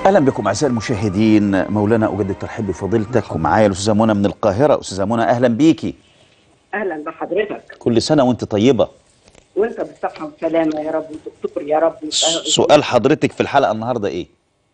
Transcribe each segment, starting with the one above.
اهلا بكم اعزائي المشاهدين مولانا اجدد الترحيب بفضيلتك ومعايا الاستاذه منى من القاهره استاذه منى اهلا بيكي اهلا بحضرتك كل سنه وانت طيبه وانت بالصحه والسلامه يا رب دكتور يا رب سؤال حضرتك في الحلقه النهارده ايه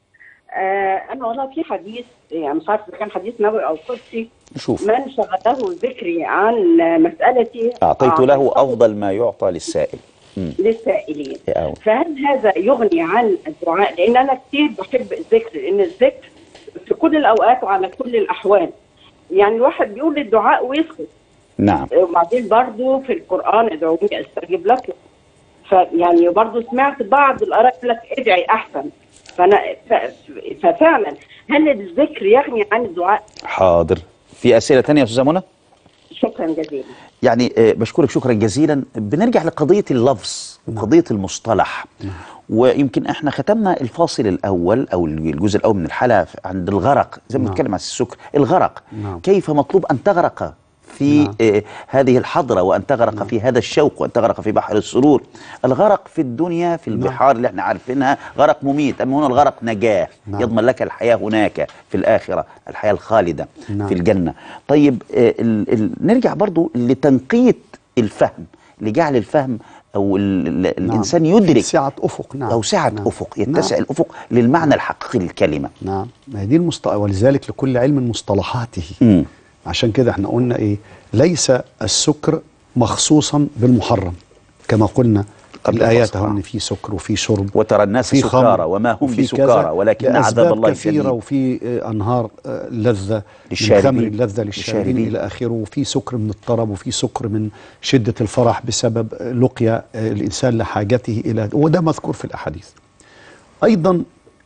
آه انا والله في حديث يعني مش عارف اذا كان حديث نبوي او قدسي نشوف من شغله ذكري عن مسالتي اعطيت له أعطيته افضل ما يعطى للسائل مم. للسائلين يا أول. فهل هذا يغني عن الدعاء لان انا كتير بحب الذكر لان الذكر في كل الاوقات وعلى كل الاحوال يعني الواحد بيقول الدعاء ويسكت نعم وبعدين برضه في القرآن ادعوني استجب لكم فيعني برضه سمعت بعض الآراء يقول لك ادعي أحسن فأنا ف- ففعلا هل الذكر يغني عن الدعاء؟ حاضر في اسئله تانية يا استاذه منى شكرا جزيلا يعني آه، بشكرك شكرا جزيلا بنرجع لقضية اللفظ وقضية المصطلح ويمكن احنا ختمنا الفاصل الأول أو الجزء الأول من الحلقة عند الغرق زي ما نعم. بنتكلم عن السكر الغرق نعم. كيف مطلوب أن تغرق في نعم. آه، هذه الحضرة وأن تغرق في هذا الشوق وأن تغرق في بحر السرور الغرق في الدنيا في البحار اللي احنا عارفينها غرق مميت أما هنا الغرق نجاة نعم. يضمن لك الحياة هناك في الآخرة الحياة الخالدة نعم. في الجنة طيب آه، ال ال نرجع برضو لتنقية الفهم لجعل الفهم أو ال ال نعم. الإنسان يدرك سعة أفق نعم أو سعة نعم. أفق يتسع نعم. الأفق للمعنى الحقيقي للكلمة نعم ما هي دي المصط... ولذلك لكل علم مصطلحاته مم. عشان كده احنا قلنا ايه ليس السكر مخصوصا بالمحرم كما قلنا قبل الآيات الفصل. اهو ان في سكر وفي شرب وترى الناس في خمر سكارى وما هم وفي بسكارى كذا ولكن عذاب لأسباب الله كثيرة شديد وفي آه، أنهار آه، لذة للشاربين. من خمر اللذة للشاربين للشاربين. إلى آخره وفي سكر من الطرب وفي سكر من شدة الفرح بسبب آه، لقيا آه، الإنسان لحاجته إلى وده مذكور في الأحاديث أيضا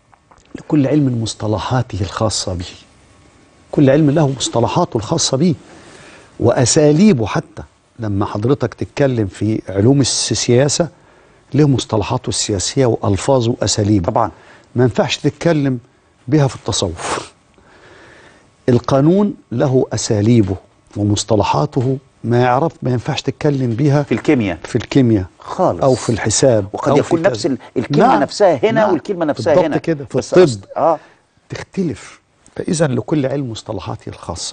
لكل علم مصطلحاته الخاصة به كل علم له مصطلحاته الخاصة به وأساليبه حتى لما حضرتك تتكلم في علوم السياسة له مصطلحاته السياسية وألفاظه وأساليبه طبعا ما ينفعش تتكلم بها في التصوف القانون له أساليبه ومصطلحاته ما يعرف ما ينفعش تتكلم بيها في الكيمياء في الكيمياء خالص أو في الحساب وقد أو في يكون كذا. نفس ال- الكلمة نفسها هنا والكلمة نفسها بالضبط هنا كده في بس الطب أصل- اه تختلف فإذا لكل علم مصطلحاته الخاصة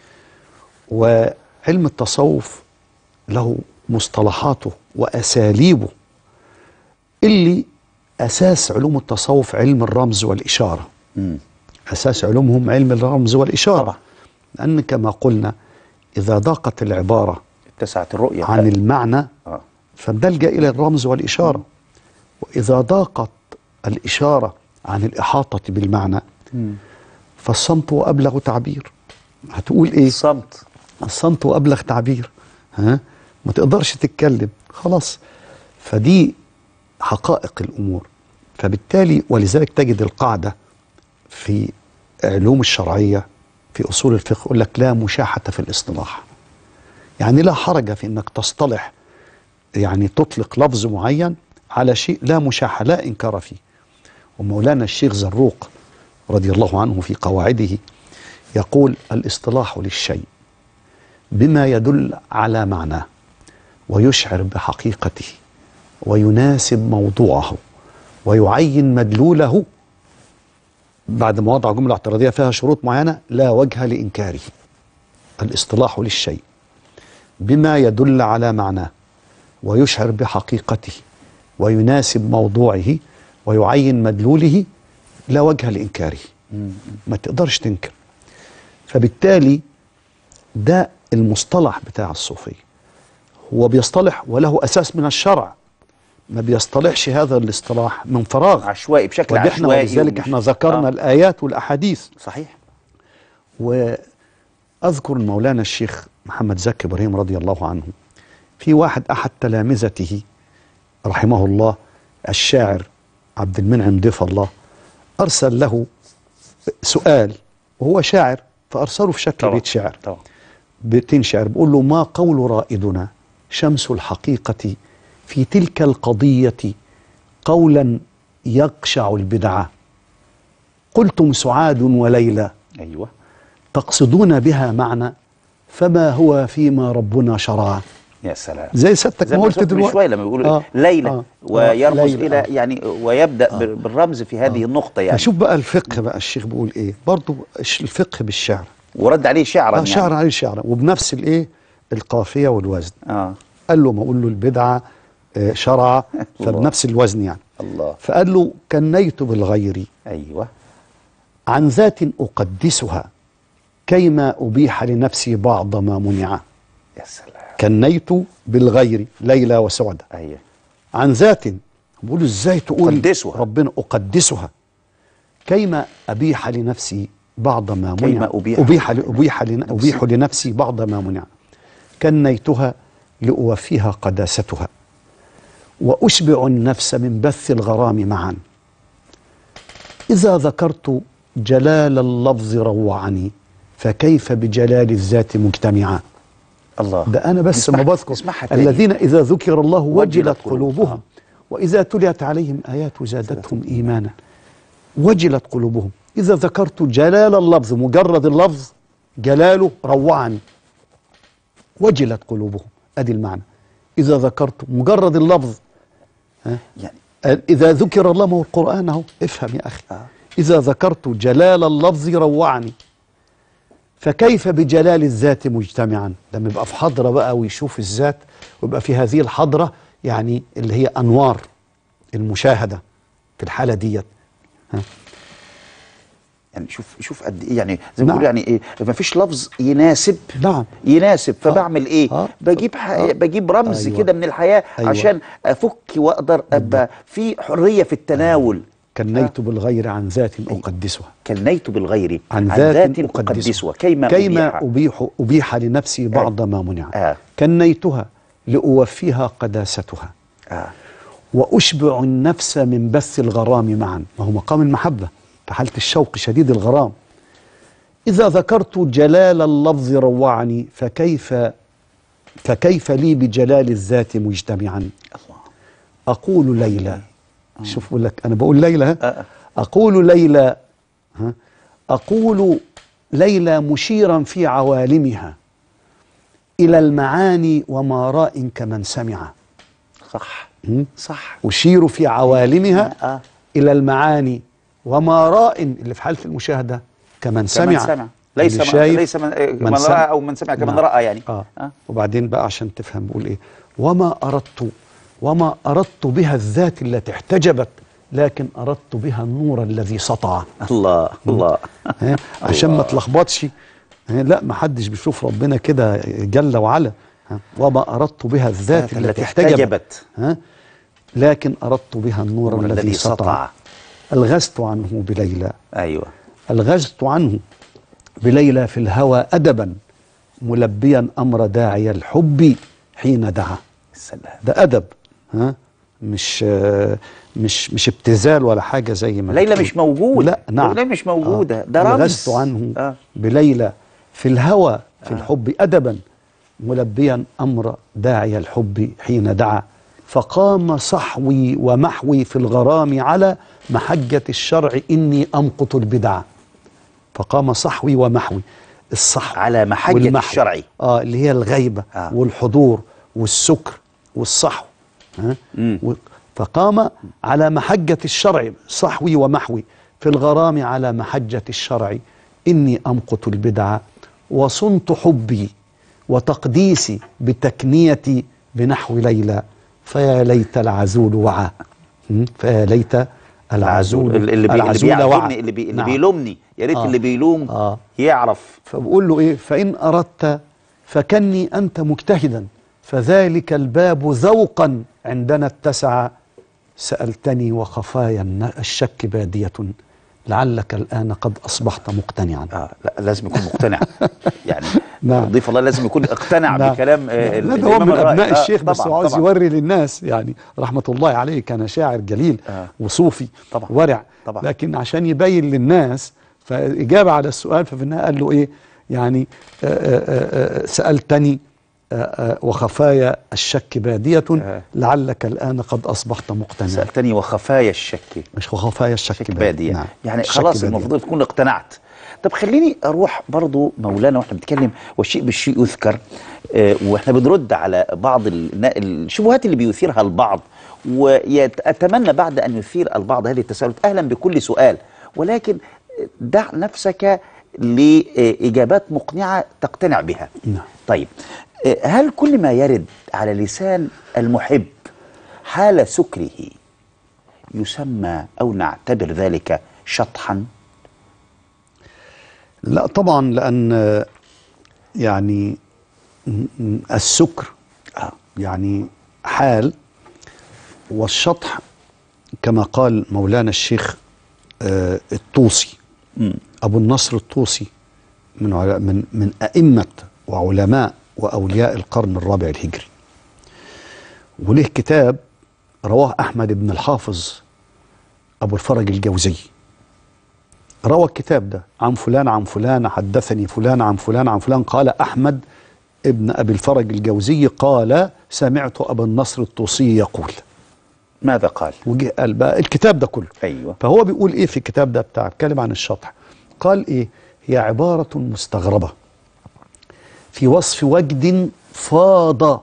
وعلم التصوف له مصطلحاته وأساليبه اللي أساس علوم التصوف علم الرمز والإشارة مم. أساس علومهم علم الرمز والإشارة طبعا. لأن كما قلنا إذا ضاقت العبارة اتسعت الرؤية عن المعنى آه. فبنلجأ إلى الرمز والإشارة وإذا ضاقت الإشارة عن الإحاطة بالمعنى فالصمت هو أبلغ تعبير هتقول إيه الصمت الصمت هو أبلغ تعبير ها ما تقدرش تتكلم خلاص فدي حقائق الأمور فبالتالي ولذلك تجد القاعدة في علوم الشرعية في أصول الفقه يقول لك لا مشاحة في الاصطلاح يعني لا حرج في أنك تصطلح يعني تطلق لفظ معين على شيء لا مشاحة لا إنكار فيه ومولانا الشيخ زروق رضي الله عنه في قواعده يقول الاصطلاح للشيء بما يدل على معناه ويشعر بحقيقته ويناسب موضوعه ويعين مدلوله بعد ما وضع جملة اعتراضية فيها شروط معينة لا وجه لإنكاره الاصطلاح للشيء بما يدل على معناه ويشعر بحقيقته ويناسب موضوعه ويعين مدلوله لا وجه لإنكاره ما تقدرش تنكر فبالتالي ده المصطلح بتاع الصوفية هو بيصطلح وله أساس من الشرع ما بيصطلحش هذا الاصطلاح من فراغ عشوائي بشكل ودي احنا عشوائي ولذلك ومش- احنا ذكرنا آه. الآيات والأحاديث صحيح وأذكر مولانا الشيخ محمد زكي إبراهيم رضي الله عنه في واحد أحد تلامذته رحمه الله الشاعر عبد المنعم ضيف الله أرسل له سؤال وهو شاعر فأرسله في شكل طبعا بيت شعر طبعا بيتين شعر بيقول له ما قول رائدنا شمس الحقيقة في تلك القضية قولا يقشع البدعة قلتم سعاد وليلى ايوه تقصدون بها معنى فما هو فيما ربنا شرع يا سلام زي سيادتك زي ما ما قلت قلت من دلوقتي شويه لما بيقولوا آه، ليلى آه، ويرمز آه، ليلى، الى آه. يعني ويبدا بال- بالرمز في هذه النقطه يعني شوف بقى الفقه بقى الشيخ بيقول ايه برضه الش- الفقه بالشعر ورد عليه شعرا آه يعني شعر عليه شعر وبنفس الايه القافيه والوزن اه قال له ما اقول له البدعه آه، شرع فبنفس الوزن يعني الله فقال له كنيت بالغير ايوه عن ذات اقدسها كيما ابيح لنفسي بعض ما منع يا سلام كنيت بالغير ليلى وسعدى ايوه عن ذات بقول ازاي تقول أقدسها. ربنا اقدسها كيما ابيح لنفسي بعض ما منع كيما أبيح. ابيح ل- ابيح, لن- أبيح لنفسي بعض ما منع كنيتها لاوفيها قداستها واشبع النفس من بث الغرام معا اذا ذكرت جلال اللفظ روعني فكيف بجلال الذات مجتمعا الله ده انا بس نسمع- ما بذكر نسمعها تاني. الذين اذا ذكر الله وجلت وجلت قلوبهم. قلوبهم واذا تليت عليهم ايات زادتهم ايمانا وجلت قلوبهم اذا ذكرت جلال اللفظ مجرد اللفظ جلاله روعني وجلت قلوبهم ادي المعنى اذا ذكرت مجرد اللفظ يعني إذا ذكر الله ما هو القرآن أهو افهم يا أخي آه. إذا ذكرت جلال اللفظ روعني فكيف بجلال الذات مجتمعا لما يبقى في حضرة بقى ويشوف الذات ويبقى في هذه الحضرة يعني اللي هي أنوار المشاهدة في الحالة ديت ها. يعني شوف شوف قد ايه يعني زي نعم. ما بيقولوا يعني ايه ما فيش لفظ يناسب نعم يناسب فبعمل ايه آه. بجيب ح... آه. بجيب رمز أيوة. كده من الحياه أيوة. عشان افك واقدر ابقى في حريه في التناول كنيت بالغير عن ذات أقدسها كنيت بالغير عن ذات أقدسها كيما كيما أبيح. أبيح, أبيح لنفسي بعض ما منع آه. كنيتها لأوفيها قداستها آه. وأشبع النفس من بث الغرام معا ما هو مقام المحبة في حالة الشوق شديد الغرام إذا ذكرت جلال اللفظ روعني فكيف فكيف لي بجلال الذات مجتمعا الله أقول ليلى شوف بقول لك أنا بقول ليلى ها؟ آه. أقول ليلى ها؟ أقول ليلى مشيرا في عوالمها إلى المعاني وما راء كمن سمع صح م? صح أشير في عوالمها آه. إلى المعاني وما راء اللي في حالة المشاهدة كمن سمع كمن سمع ليس اللي من شايف ليس من, آه، من سمع. راى او من سمع كمن نعم. راى يعني آه. آه. وبعدين بقى عشان تفهم بقول إيه وما أردت وما أردت بها الذات التي احتجبت لكن أردت بها النور الذي سطع الله الله ها؟ عشان ما الله. تلخبطش ها؟ لا ما حدش بيشوف ربنا كده جل وعلا ها؟ وما أردت بها الذات التي التي احتجبت احتجبت ها؟ لكن أردت بها النور النور الذي الذي سطع سطع الغزت عنه بليلى ايوه الغزت عنه بليلى في الهوى أدبا ملبيا أمر داعي الحب حين دعا السلام ده أدب ها مش آه، مش مش ابتذال ولا حاجة زي ما ليلى بتقول. مش موجود لا نعم ليلى مش موجودة آه. ده رمز الغزت عنه آه. بليلى في الهوى في الحب أدبا ملبيا أمر داعي الحب حين دعا فقام صحوي ومحوي في الغرام على محجة الشرع إني أمقت البدع فقام صحوي ومحوي الصحو على محجة والمحو. الشرع. اه اللي هي الغيبة آه. والحضور والسكر والصحو ها؟ مم. و- فقام على محجة الشرع صحوي ومحوي في الغرام على محجة الشرع إني أمقت البدع وصنت حبي وتقديسي بتكنيتي بنحو ليلى فيا ليت العزول وعى م? فيا ليت العزول اللي اللي, بي اللي العزول وعى بيعجبني اللي, بي اللي نعم. بيلومني يا ريت آه. اللي بيلوم آه. يعرف فبقول له ايه فان اردت فكني انت مجتهدا فذلك الباب ذوقا عندنا اتسع سالتني وخفايا الن- الشك باديه لعلك الان قد اصبحت مقتنعا اه لا لازم يكون مقتنع يعني نعم. ضيف الله لازم يكون اقتنع نعم. بكلام آه لا ال- ده هو الإمام من الرائد. ابناء آه، الشيخ بس طبعاً، هو عاوز طبعاً. يوري للناس يعني رحمه الله عليه كان شاعر جليل آه. وصوفي طبعاً. ورع طبعاً. لكن عشان يبين للناس فاجابه على السؤال ففي النهايه قال له ايه يعني آآ آآ آآ سالتني آآ وخفايا الشك باديه آه. لعلك الان قد اصبحت مقتنعا سالتني وخفايا الشك مش خفايا الشك شك بادية نعم. يعني الشك خلاص بادية. المفروض تكون اقتنعت طب خليني اروح برضو مولانا واحنا بنتكلم والشيء بالشيء يذكر آه، واحنا بنرد على بعض النا- الشبهات اللي بيثيرها البعض واتمنى بعد ان يثير البعض هذه التساؤلات اهلا بكل سؤال ولكن دع نفسك لاجابات مقنعه تقتنع بها نعم. طيب آه، هل كل ما يرد على لسان المحب حال سكره يسمى او نعتبر ذلك شطحا لا طبعا لان آه، يعني م- م- السكر آه. يعني حال والشطح كما قال مولانا الشيخ آه، الطوسي ابو النصر الطوسي من عل- من من ائمه وعلماء واولياء القرن الرابع الهجري وله كتاب رواه احمد بن الحافظ ابو الفرج الجوزي روى الكتاب ده عن فلان عن فلان حدثني فلان عن فلان عن فلان قال احمد ابن ابي الفرج الجوزي قال سمعت ابا النصر الطوسي يقول ماذا قال وجه قال بقى الكتاب ده كله ايوه فهو بيقول ايه في الكتاب ده بتاع اتكلم عن الشطح قال ايه هي عبارة مستغربة في وصف وجد فاض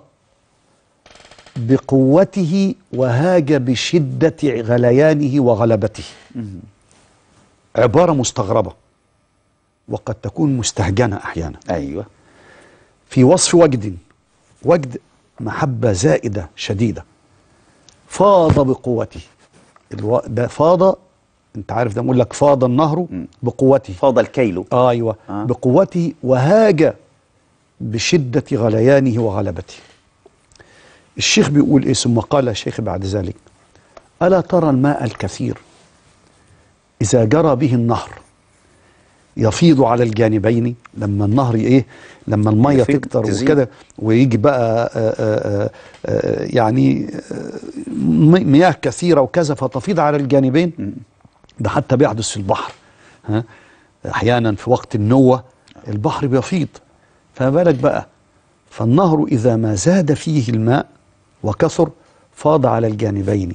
بقوته وهاج بشدة غليانه وغلبته عبارة مستغربة وقد تكون مستهجنة أحيانا ايوه في وصف وجد وجد محبة زائدة شديدة فاض بقوته الو... ده فاض انت عارف ده بقول لك فاض النهر بقوته فاض الكيل آه ايوه آه. آه. بقوته وهاج بشدة غليانه وغلبته الشيخ بيقول ايه ثم قال الشيخ بعد ذلك ألا ترى الماء الكثير إذا جرى به النهر يفيض على الجانبين لما النهر ايه لما الميه يفيض، تكتر تزيد. وكده ويجي بقى آآ آآ آآ يعني آه، م- مياه كثيره وكذا فتفيض على الجانبين ده حتى بيحدث في البحر ها احيانا في وقت النوة البحر بيفيض فما بالك بقى فالنهر اذا ما زاد فيه الماء وكثر فاض على الجانبين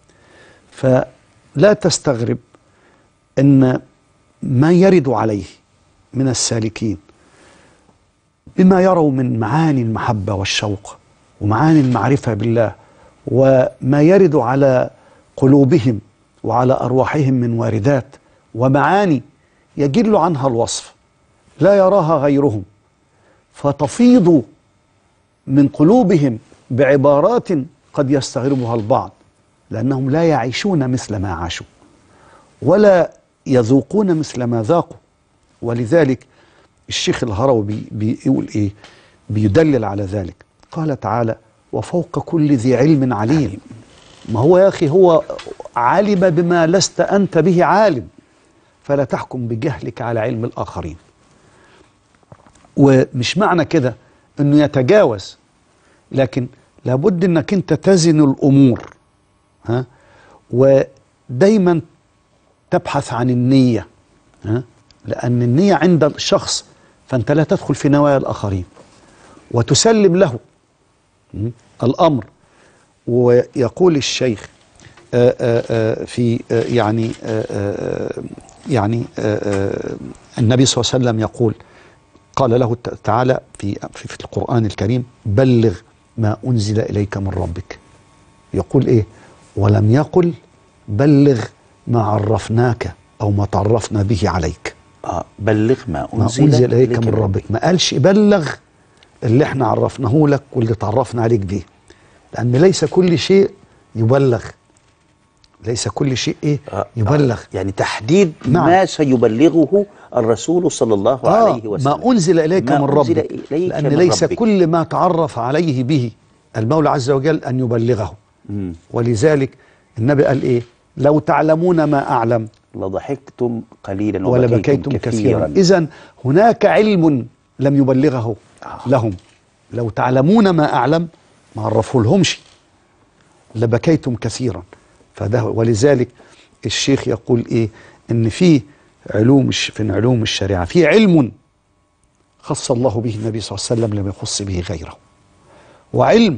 فلا تستغرب ان ما يرد عليه من السالكين بما يروا من معاني المحبه والشوق ومعاني المعرفه بالله وما يرد على قلوبهم وعلى ارواحهم من واردات ومعاني يجل عنها الوصف لا يراها غيرهم فتفيض من قلوبهم بعبارات قد يستغربها البعض لانهم لا يعيشون مثل ما عاشوا ولا يذوقون مثل ما ذاقوا ولذلك الشيخ الهروي بي بيقول ايه بيدلل على ذلك قال تعالى وفوق كل ذي علم عليم ما هو يا اخي هو علم بما لست انت به عالم فلا تحكم بجهلك على علم الاخرين ومش معنى كده انه يتجاوز لكن لابد انك انت تزن الامور ها ودايما تبحث عن النية ها؟ لأن النية عند الشخص فأنت لا تدخل في نوايا الآخرين وتسلم له م? الأمر ويقول الشيخ آآ آآ في آآ يعني آآ يعني آآ النبي صلى الله عليه وسلم يقول قال له ت- تعالى في في في القرآن الكريم بلغ ما أنزل إليك من ربك يقول إيه ولم يقل بلغ ما عرفناك أو ما تعرفنا به عليك آه بلغ ما ما أنزل, أنزل إليك من ربك ما قالش بلغ اللي احنا عرفناه لك واللي تعرفنا عليك بيه لأن ليس كل شيء يبلغ ليس كل شيء إيه آه، يبلغ آه يعني تحديد نعم. ما سيبلغه الرسول صلى الله عليه وسلم ما أنزل إليك ما من أنزل ربك إليك لأن من ليس ربك. كل ما تعرف عليه به المولى عز وجل أن يبلغه مم. ولذلك النبي قال إيه لو تعلمون ما أعلم لضحكتم قليلا ولبكيتم وبكيتم كثيرا كثيرا إذا هناك علم لم يبلغه آه. لهم لو تعلمون ما أعلم ما عرفه لهمش لبكيتم كثيرا فده ولذلك الشيخ يقول إيه إن في علوم الش- في علوم الشريعة في علم خص الله به النبي صلى الله عليه وسلم لم يخص به غيره وعلم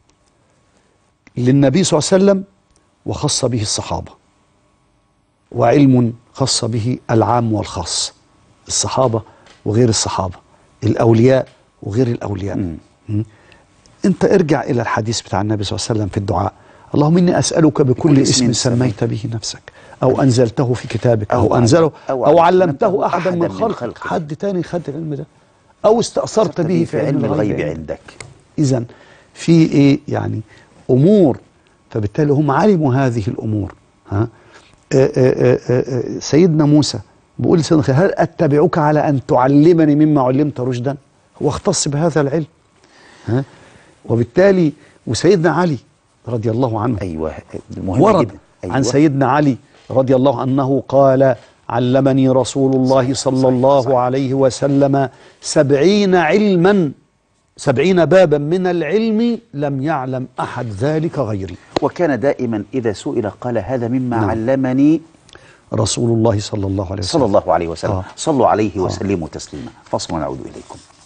للنبي صلى الله عليه وسلم وخص به الصحابة وعلم خص به العام والخاص الصحابة وغير الصحابة الأولياء وغير الأولياء م? أنت ارجع إلى الحديث بتاع النبي صلى الله عليه وسلم في الدعاء اللهم إني أسألك بكل بكل اسم اسم سميت به نفسك أو أنزلته في كتابك أو, أو أنزله أو أو, علمته علمته أحدا أحداً من من خلقك خلقك. حد تاني خد العلم ده أو استأثرت به في علم الغيب عندك إذا في إيه يعني أمور فبالتالي هم علموا هذه الأمور ها آه، آه، آه، آه، سيدنا موسى بيقول لسيدنا خضر، هل أتبعك على أن تعلمني مما علمت رشدا هو اختص بهذا العلم ها وبالتالي وسيدنا علي رضي الله عنه ايوه مهم ورد جدا أيوة. عن سيدنا علي رضي الله عنه قال علمني رسول الله صلى الله عليه وسلم سبعين علما سبعين بابا من العلم لم يعلم أحد ذلك غيري وكان دائما اذا سئل قال هذا مما نعم. علمني رسول الله صلى الله عليه وسلم صلى الله عليه وسلم آه. صلوا عليه وسلموا تسليما فاصل ونعود اليكم